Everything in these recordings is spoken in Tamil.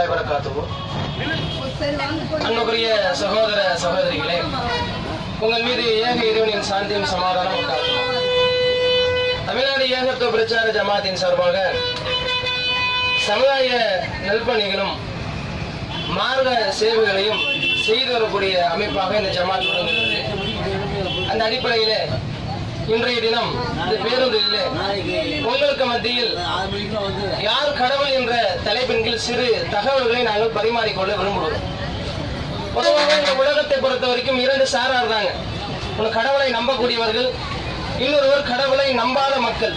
வரமத்துல்லாஹி வரகாத்துஹு அன்புக்குரிய சகோதர சகோதரிகளே உங்கள் மீது ஏக இறைவனின் சாந்தியும் சமாதானம் உண்டாகும் தமிழ்நாடு ஏகத்துவ பிரச்சார ஜமாத்தின் சார்பாக சமுதாய நல்பணிகளும் மார்க்க சேவைகளையும் செய்து வரக்கூடிய அமைப்பாக இந்த ஜமாத் தொடங்குகிறது அந்த அடிப்படையிலே இன்றைய தினம் இந்த பேருந்திலே உங்களுக்கு மத்தியில் யார் கடவுள் என்ற தலைப்பின் கீழ் சிறு தகவல்களை நாங்கள் பரிமாறிக்கொள்ள விரும்புகிறோம் பொதுவாக இந்த உலகத்தை பொறுத்த வரைக்கும் இரண்டு சாரார் தாங்க ஒன்று கடவுளை நம்பக்கூடியவர்கள் இன்னொருவர் கடவுளை நம்பாத மக்கள்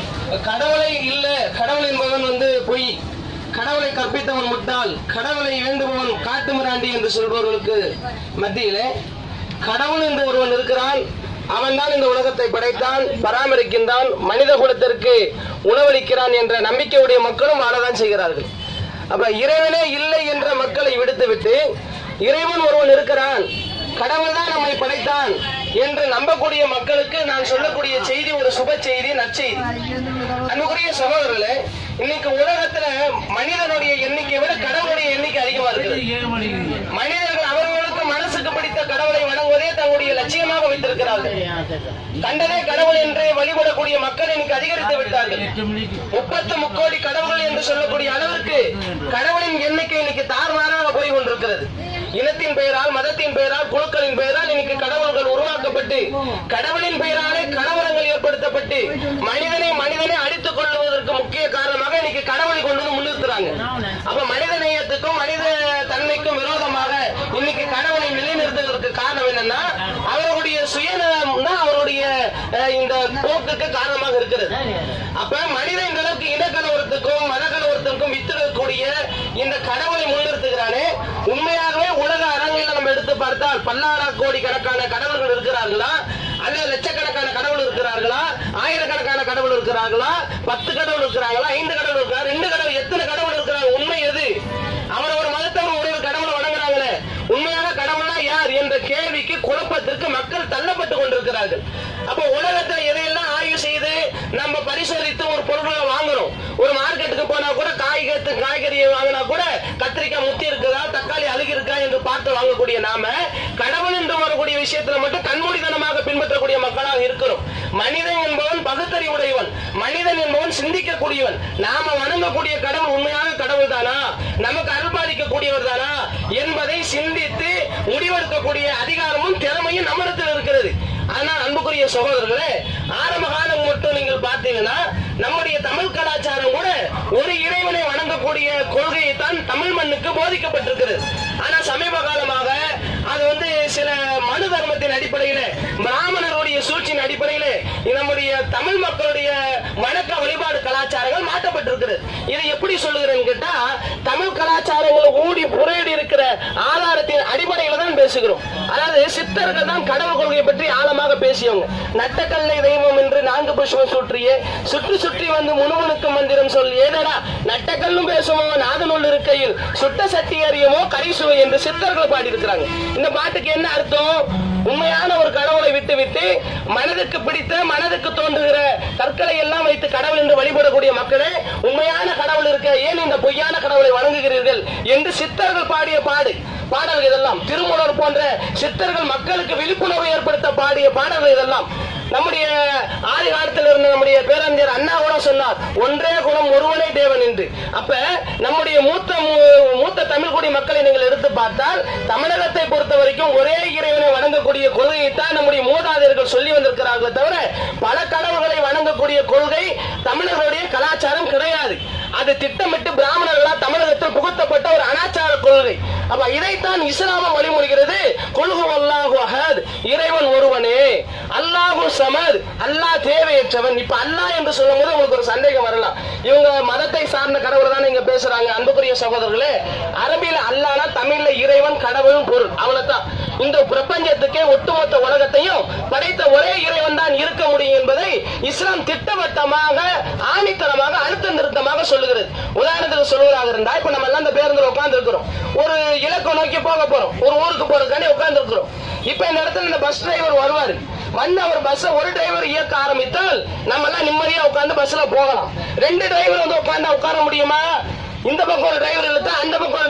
கடவுளை இல்ல கடவுள் என்பவன் வந்து பொய் கடவுளை கற்பித்தவன் முட்டாள் கடவுளை வேண்டுபவன் காட்டுமிராண்டி என்று சொல்பவர்களுக்கு மத்தியிலே கடவுள் என்று ஒருவன் இருக்கிறான் அவன்தான் இந்த உலகத்தை படைத்தான் பராமரிக்கின்றான் மனித குலத்திற்கு உணவளிக்கிறான் என்ற நம்பிக்கையுடைய மக்களும் வாழதான் செய்கிறார்கள் அப்ப இறைவனே இல்லை என்ற மக்களை விடுத்துவிட்டு இறைவன் ஒருவன் இருக்கிறான் கடவுள் தான் நம்மை படைத்தான் என்று நம்பக்கூடிய மக்களுக்கு நான் சொல்லக்கூடிய செய்தி ஒரு சுப செய்தி நற்செய்தி அன்புக்குரிய சகோதரர்களே இன்னைக்கு உலகத்துல மனிதனுடைய எண்ணிக்கை விட கடவுளுடைய எண்ணிக்கை அதிகமா இருக்குது மனிதர்கள் அவர்களுக்கு மனசுக்கு பிடித்த கடவுளை வணங்குவதே தங்களுடைய லட்சியமாக வைத்திருக்கிறார்கள் கண்டதே கடவுள் என்று வழிபடக்கூடிய மக்கள் இன்னைக்கு அதிகரித்து விட்டார்கள் முப்பத்து முக்கோடி கடவுள்கள் என்று சொல்லக்கூடிய அளவிற்கு கடவுளின் எண்ணிக்கை இன்னைக்கு தார்மாறாக போய் கொண்டிருக்கிறது இனத்தின் பெயரால் மதத்தின் பெயரால் குழுக்களின் பெயரால் இன்னைக்கு கடவுள்கள் உருவாக்கப்பட்டு கடவுளின் பெயராலே கலவரங்கள் ஏற்படுத்தப்பட்டு மனிதனை மனிதனை அடித்துக் கொள்வதற்கு முக்கிய காரணமாக இன்னைக்கு கடவுளை கொண்டு வந்து முன்னிறுத்துறாங்க அப்ப மனித நேயத்துக்கும் மனித தன்மைக்கும் விரோதமாக இன்னைக்கு கடவுளை நிலைநிறுத்துவதற்கு காரணம் என்னன்னா அவர்களுடைய சுயநலம் தான் அவருடைய அஹ், இந்த போக்குக்கு காரணமாக இருக்கிறது அப்ப மனித இந்த அளவுக்கு இனக்கலவரத்துக்கும் மத கலவரத்துக்கும் வித்திடக்கூடிய இந்த கடவுளை முன்னிறுத்துகிறானே உண்மையாகவே உலக அரங்கில் நம்ம எடுத்து பார்த்தால் பல்லாயிர கோடி கணக்கான கடவுள்கள் இருக்கிறார்களா அல்லது லட்சக்கணக்கான கடவுள் இருக்கிறார்களா ஆயிரக்கணக்கான கடவுள் இருக்கிறார்களா பத்து கடவுள் இருக்கிறாங்களா ஐந்து கடவுள் இருக்கிறாங்க ரெண்டு கடவுள் எத்தனை கடவுள் இருக்கிறாங்க உண்மை எது அவர் ஒரு மதத்தவர் ஒரே ஒரு கடவுளை வணங்குறாங்களே உண்மையான கடவுள்னா யார் என்ற கேள்விக்கு குழப்பத்திற்கு மக்கள் தள்ளப்பட்டு கொண்டிருக்கிறார்கள் அப்ப உலகத்துல எதையெல்லாம் ஆய்வு செய்து நம்ம பரிசோதித்து ஒரு பொருட்களை வாங்குறோம் ஒரு மார்க்கெட்டுக்கு போனா கூட காய்கறி காய்கறியை வாங்கினா கூட கத்திரிக்காய் முத்தி இருக்குதா தக்காளி அழுகி இருக்கா என்று பார்த்து வாங்கக்கூடிய நாம கடவுள் என்று வரக்கூடிய விஷயத்துல மட்டும் கண்மூடித்தனமாக பின்பற்றக்கூடிய மக்களாக இருக்கிறோம் மனிதன் என்பவன் பகுத்தறிவுடையவன் மனிதன் என்பவன் சிந்திக்கக்கூடியவன் நாம வணங்கக்கூடிய கடவுள் உண்மையான கடவுள் தானா நமக்கு அருள்பாலிக்கக்கூடியவர் தானா என்பதை சிந்தித்து முடிவெடுக்கக்கூடிய அதிகாரமும் திறமையும் நம்மிடத்தில் இருக்கிறது ஆனால் அன்புக்குரிய சகோதரர்களே ஆரம்ப காலம் மட்டும் நீங்கள் பார்த்தீங்கன்னா நம்முடைய தமிழ் கலாச்சாரம் கூட ஒரு இறைவனை வணங்கக்கூடிய கொள்கையை தான் தமிழ் மண்ணுக்கு போதிக்கப்பட்டிருக்கிறது ஆனா சமீப காலமாக அது வந்து சில மனு தர்மத்தின் அடிப்படையில பிராமணருடைய சூழ்ச்சியின் அடிப்படையில நம்முடைய தமிழ் மக்களுடைய வணக்க வழிபாடு கலாச்சாரங்கள் மாற்றப்பட்டிருக்கிறது இதை எப்படி சொல்லுகிறேன்னு கேட்டா தமிழ் கலாச்சாரங்களை ஊடி புரையடி இருக்கிற ஆதாரத்தின் அடிப்படையில தான் பேசுகிறோம் அதாவது சித்தர்கள் தான் கடவுள் கொள்கையை பற்றி ஆழமாக பேசியவங்க நட்டக்கல்லை தெய்வம் என்று நான்கு புஷ்பம் சுற்றிய சுற்றி சுற்றி வந்து முணுமுணுக்கு மந்திரம் சொல் ஏதடா நட்டக்கல்லும் பேசுமோ நாதனுள் இருக்கையில் சுட்ட சட்டி அறியுமோ கரிசுவை என்று சித்தர்கள் பாடியிருக்கிறாங்க இந்த பாட்டுக்கு என்ன அர்த்தம் உண்மையான ஒரு கடவுளை விட்டு விட்டு மனதுக்கு பிடித்த மனதுக்கு தோன்றுகிற கற்களை எல்லாம் வைத்து கடவுள் என்று வழிபடக்கூடிய மக்களே உண்மையான கடவுள் இருக்க ஏன் இந்த பொய்யான கடவுளை வணங்குகிறீர்கள் என்று சித்தர்கள் பாடிய பாடு பாடல்கள் இதெல்லாம் திருமூலர் போன்ற சித்தர்கள் மக்களுக்கு விழிப்புணர்வு ஏற்படுத்த பாடிய பாடல்கள் இதெல்லாம் நம்முடைய ஆதி காலத்தில் இருந்த நம்முடைய பேரறிஞர் அண்ணா கூட சொன்னார் ஒன்றே குணம் ஒருவனே தேவன் என்று அப்ப நம்முடைய மூத்த மூ- மூத்த தமிழ் குடி மக்களை நீங்கள் எடுத்து பார்த்தால் தமிழகத்தை பொறுத்த வரைக்கும் ஒரே இறைவனை வணங்கக்கூடிய கொள்கையைத்தான் நம்முடைய மூதாதையர்கள் சொல்லி வந்திருக்கிறார்களே தவிர பல கடவுள்களை வணங்கக்கூடிய கொள்கை தமிழர்களுடைய கலாச்சாரம் கிடையாது அது திட்டமிட்டு பிராமணர்களால் தமிழகத்தில் புகுத்தப்பட்ட ஒரு அனாச்சார கொள்கை அப்ப இதைத்தான் இஸ்லாமம் வழிமொழிகிறது கொள்கு அல்லாஹு அஹத் இறைவன் ஒருவனே அல்லாஹு சமத் அல்லாஹ் தேவையற்றவன் இப்ப அல்லாஹ் என்று சொல்லும் போது உங்களுக்கு ஒரு சந்தேகம் வரலாம் இவங்க மதத்தை சார்ந்த கடவுள் தானே இங்க பேசுறாங்க அன்புக்குரிய சகோதரர்களே அரபியில அல்லானா தமிழ்ல இறைவன் கடவுள் பொருள் அவ்வளவுதான் இந்த பிரபஞ்சத்துக்கே ஒட்டுமொத்த உலகத்தையும் படைத்த ஒரே இறைவன் தான் இருக்க முடியும் என்பதை இஸ்லாம் திட்டவட்டமாக ஆணித்தனமாக அழுத்த நிறுத்தமாக சொல்லுகிறது உதாரணத்துக்கு சொல்வதாக இருந்தா இப்ப நம்ம எல்லாம் இந்த பேருந்துல உட்கார்ந்து இருக்கிறோம் ஒரு இலக்கை நோக்கி போக போறோம் ஒரு ஊருக்கு போறதுக்காண்டி உட்கார்ந்து இருக்கிறோம் இப்ப இந்த இடத்துல இந்த பஸ் டிரைவர் வருவாரு வந்து அவர் பஸ் ஒரு டிரைவர் இயக்க ஆரம்பித்தால் நம்ம எல்லாம் நிம்மதியா உட்கார்ந்து பஸ்ல போகலாம் ரெண்டு டிரைவர் வந்து உட்கார்ந்தா உட்கார முடியுமா இந்த பக்கம் ஒரு டிரைவர் இழுத்தா அந்த பக்கம்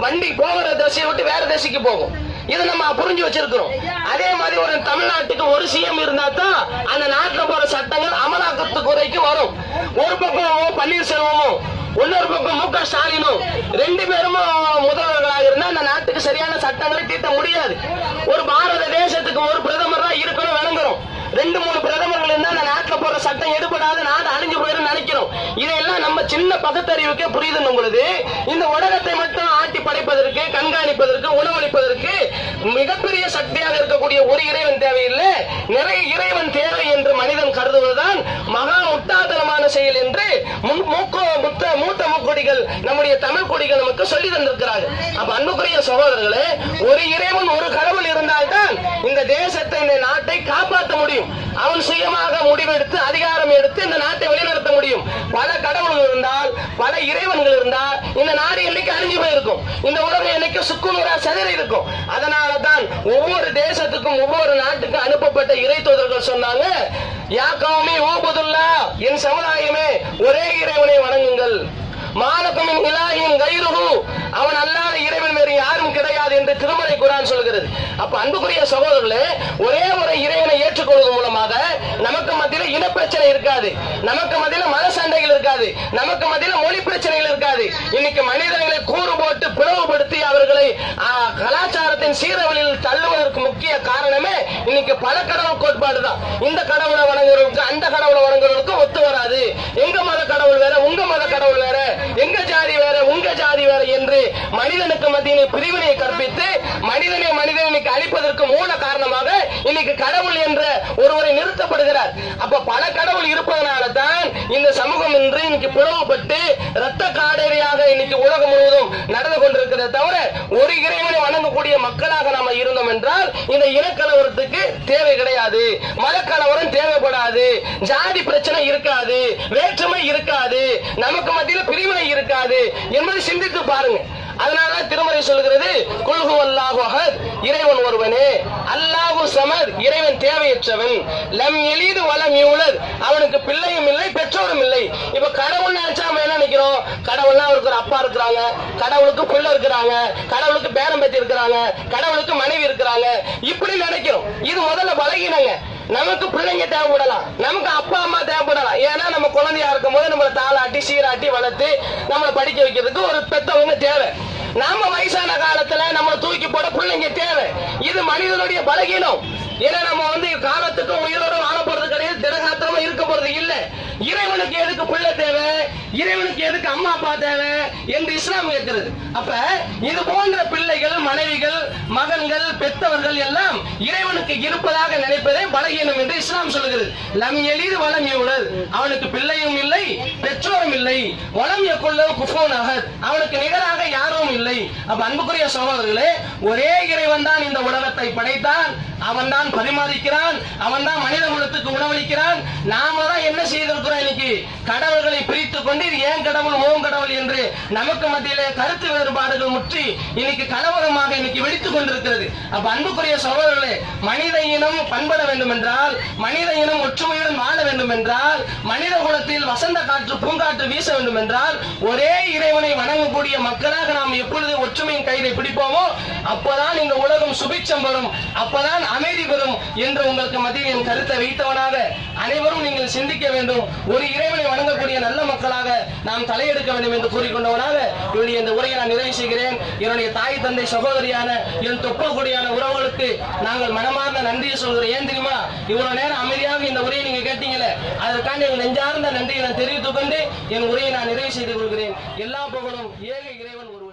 வண்டி போகிற திசையை விட்டு வேற திசைக்கு போகும் இது நம்ம புரிஞ்சு வச்சிருக்கிறோம் அதே மாதிரி ஒரு தமிழ்நாட்டுக்கு ஒரு சிஎம் இருந்தா தான் அந்த நாட்டுல போற சட்டங்கள் அமலாக்கத்து குறைக்கு வரும் ஒரு பக்கம் பன்னீர்செல்வமும் இன்னொரு பக்கம் மு க ஸ்டாலினும் ரெண்டு பேரும் முதல்வர்களாக இருந்தா அந்த நாட்டுக்கு சரியான சட்டங்களை தீட்ட முடியாது ஒரு பாரத தேசத்துக்கு ஒரு பிரதமர் தான் இருக்கணும் விளங்குறோம் ரெண்டு மூணு பிரதமர்கள் இருந்தா அந்த நாட்டுல போற சட்டம் எடுபடாத நாடு அழிஞ்சு போயிரும் நினைக்கிறோம் இதையெல்லாம் நம்ம சின்ன பகுத்தறிவுக்கே புரியுதுன்னு பொழுது இந்த உலகத்தை மட்டும் ஆட்டி படைப்பதற்கு கண்காணிப்பதற்கு உணவளிப்பதற்கு மிகப்பெரிய சக்தியாக இருக்கக்கூடிய ஒரு இறைவன் தேவையில்லை நிறைய இறைவன் தேவை என்று மனிதன் கருதுவதுதான் மகா முட்டாள்தனமான செயல் என்று முன்- மூக்கோ முத்த மூத்த முக்கொடிகள் நம்முடைய தமிழ் கொடிகள் நமக்கு சொல்லி தந்திருக்கிறார்கள் அப்ப அன்புக்குரிய சகோதரர்களே ஒரு இறைவன் ஒரு கடவுள் இருந்தால்தான் இந்த தேசத்தை இந்த நாட்டை காப்பாற்ற முடியும் அவன் சுயமாக முடிவெடுத்து அதிகாரம் எடுத்து இந்த நாட்டை வழிநடத்த முடியும் பல கடவுள்கள் இருந்தால் பல இறைவன்கள் இருந்தால் இந்த நாடு என்னைக்கு அழிஞ்சு போயிருக்கும் இந்த உலகம் என்னைக்கு சுக்குநூறா சிதறி இருக்கும் அதனால தான் ஒவ்வொரு தேசத்துக்கும் ஒவ்வொரு நாட்டுக்கும் அனுப்பப்பட்ட இறை தூதர்கள் சொன்னாங்க யா கௌமி ஊபுதுல்லா என் சமுதாயமே ஒரே இறைவனை வணங்குங்கள் மாலக்கும் இலாஹின் கைருஹு அவன் அல்லாத இறைவன் வேறு யாரும் கிடையாது என்று திருமலை குரான் சொல்கிறது அப்ப அன்புக்குரிய சகோதரர்களே ஒரே ஒரு இறைவனை ஏற்றுக்கொள்வது மூலமாக நமக்கு மத்தியில இன பிரச்சனை இருக்காது நமக்கு மத்தியில மத சண்டைகள் இருக்காது நமக்கு மத்தியில மொழி பிரச்சனைகள் இருக்காது இன்னைக்கு மனிதர்களை கூறு போட்டு பிளவுபடுத்தி அவர்களை ஆ, கலாச்சாரத்தின் சீரவழியில் தள்ளுவதற்கு முக்கிய காரணமே இன்னைக்கு பல கடவுள் கோட்பாடு தான் இந்த கடவுளை வணங்குறவங்களுக்கு அந்த கடவுளை வணங்குறவங்களுக்கு ஒத்து வராது எங்க மத கடவுள் வேற உங்க மத கடவுள் வேற எங்க ஜாதி வேற உங்க ஜாதி வேற என்று மனிதனுக்கு மத்தியிலே பிரிவினை கற்பித்து மனிதனை மனிதன் இன்னைக்கு அழிப்பதற்கு மூல காரணமாக இன்னைக்கு கடவுள் என்ற ஒருவரை நிறுத்தப்படுகிறார் அப்ப பல கடவுள் இருப்பதனால தான் இந்த சமூகம் இன்று இன்னைக்கு பிளவுபட்டு ரத்த காடேரியாக இன்னைக்கு உலகம் முழுவதும் நடந்து கொண்டிருக்கிறத தவிர ஒரு இறைவனை வணங்கக்கூடிய மக்களாக நாம இருந்தோம் என்றால் இந்த இனக்கலவரத்துக்கு தேவை கிடையாது மதக்கலவரம் தேவைப்படாது ஜாதி பிரச்சனை இருக்காது வேற்றுமை இருக்காது நமக்கு மத்தியில பிரிவினை இருக்காது என்பதை சிந்தித்து பாருங்க அதனால திருமறை சொல்கிறது குல்ஹு அல்லாஹு அஹத் இறைவன் ஒருவனே அல்லாஹு சமத் இறைவன் தேவையற்றவன் லம் எளிது வலம் யூலத் அவனுக்கு பிள்ளையும் இல்லை பெற்றோரும் இல்லை இப்ப கடவுள் நினைச்சா நம்ம என்ன நினைக்கிறோம் கடவுள்னா அவருக்கு ஒரு அப்பா இருக்கிறாங்க கடவுளுக்கு பிள்ளை இருக்கிறாங்க கடவுளுக்கு பேரம் பேத்தி இருக்கிறாங்க கடவுளுக்கு மனைவி இருக்கிறாங்க இப்படி நினைக்கிறோம் இது முதல்ல பழகினங்க நமக்கு பிள்ளைங்க தேவைப்படலாம் நமக்கு அப்பா அம்மா தேவைப்படலாம் ஏன்னா நம்ம குழந்தையா இருக்கும் போது நம்மளை தாளாட்டி சீராட்டி வளர்த்து நம்மளை படிக்க வைக்கிறதுக்கு ஒரு பெத்தவங்க தேவை நாம வயசான காலத்துல நம்மளை தூக்கி போட பிள்ளைங்க தேவை இது மனிதனுடைய பலகீனம் ஏன்னா நம்ம வந்து காலத்துக்கும் உயிரோட வாழ போறது கிடையாது திடகாத்திரமா இருக்க போறது இல்ல இறைவனுக்கு எதுக்கு பிள்ளை தேவை இறைவனுக்கு எதுக்கு அம்மா அப்பா தேவை என்று இஸ்லாம் கேட்கிறது அப்ப இது போன்ற பிள்ளைகள் மனைவிகள் மகன்கள் பெத்தவர்கள் எல்லாம் இறைவனுக்கு இருப்பதாக நினைப்பதே பலகீனம் என்று இஸ்லாம் சொல்லுகிறது லம் எளிது வளம் எவ்வளவு அவனுக்கு பிள்ளையும் இல்லை பெற்றோரும் இல்லை வளம் எக்குள்ள குஃபோன் அகத் அவனுக்கு நிகராக யாரும் இல்லை அப்ப அன்புக்குரிய சகோதரர்களே ஒரே இறைவன் தான் இந்த உலகத்தை படைத்தான் அவன் தான் பரிமாறிக்கிறான் அவன் தான் மனித குலத்துக்கு உணவளிக்கிறான் நாம தான் என்ன செய்திருக்கிறோம் இன்னைக்கு கடவுள்களை பிரித்துக் கொண்டு இது ஏன் கடவுள் ஓம் கடவுள் என்று நமக்கு மத்தியிலே கருத்து வேறுபாடுகள் முற்றி இன்னைக்கு கலவரமாக இன்னைக்கு வெடித்துக் கொண்டிருக்கிறது அப்ப அன்புக்குரிய சகோதரர்களே மனித இனம் பண்பட வேண்டும் என்றால் மனித இனம் ஒற்றுமையுடன் வாழ வேண்டும் என்றால் மனித குலத்தில் வசந்த காற்று பூங்காற்று வீச வேண்டும் என்றால் ஒரே இறைவனை வணங்கக்கூடிய மக்களாக நாம் எப்பொழுது ஒற்றுமையின் கைதை பிடிப்போமோ அப்பதான் இந்த உலகம் சுபிட்சம் பெறும் அப்பதான் அமைதி பெறும் என்று உங்களுக்கு மத்தியில் என் கருத்தை வைத்தவனாக அனைவரும் நீங்கள் சிந்திக்க வேண்டும் ஒரு இறைவனை வணங்கக்கூடிய நல்ல மக்களாக நாம் தலையெடுக்க வேண்டும் என்று கூறிக்கொண்டவனாக என்னுடைய இந்த உரையை நான் நிறைவு செய்கிறேன் என்னுடைய தாய் தந்தை சகோதரியான என் தொப்பக்கூடியான உறவுகளுக்கு நாங்கள் மனமார்ந்த நன்றியை சொல்கிறோம் ஏன் தெரியுமா இவ்வளவு நேரம் அமைதியாக இந்த உரையை நீங்க கேட்டீங்களே அதற்கான என் நெஞ்சார்ந்த நன்றியை நான் தெரிவித்துக் கொண்டு என் உரையை நான் நிறைவு செய்து கொள்கிறேன் எல்லா புகழும் ஏக இறைவன் ஒருவர்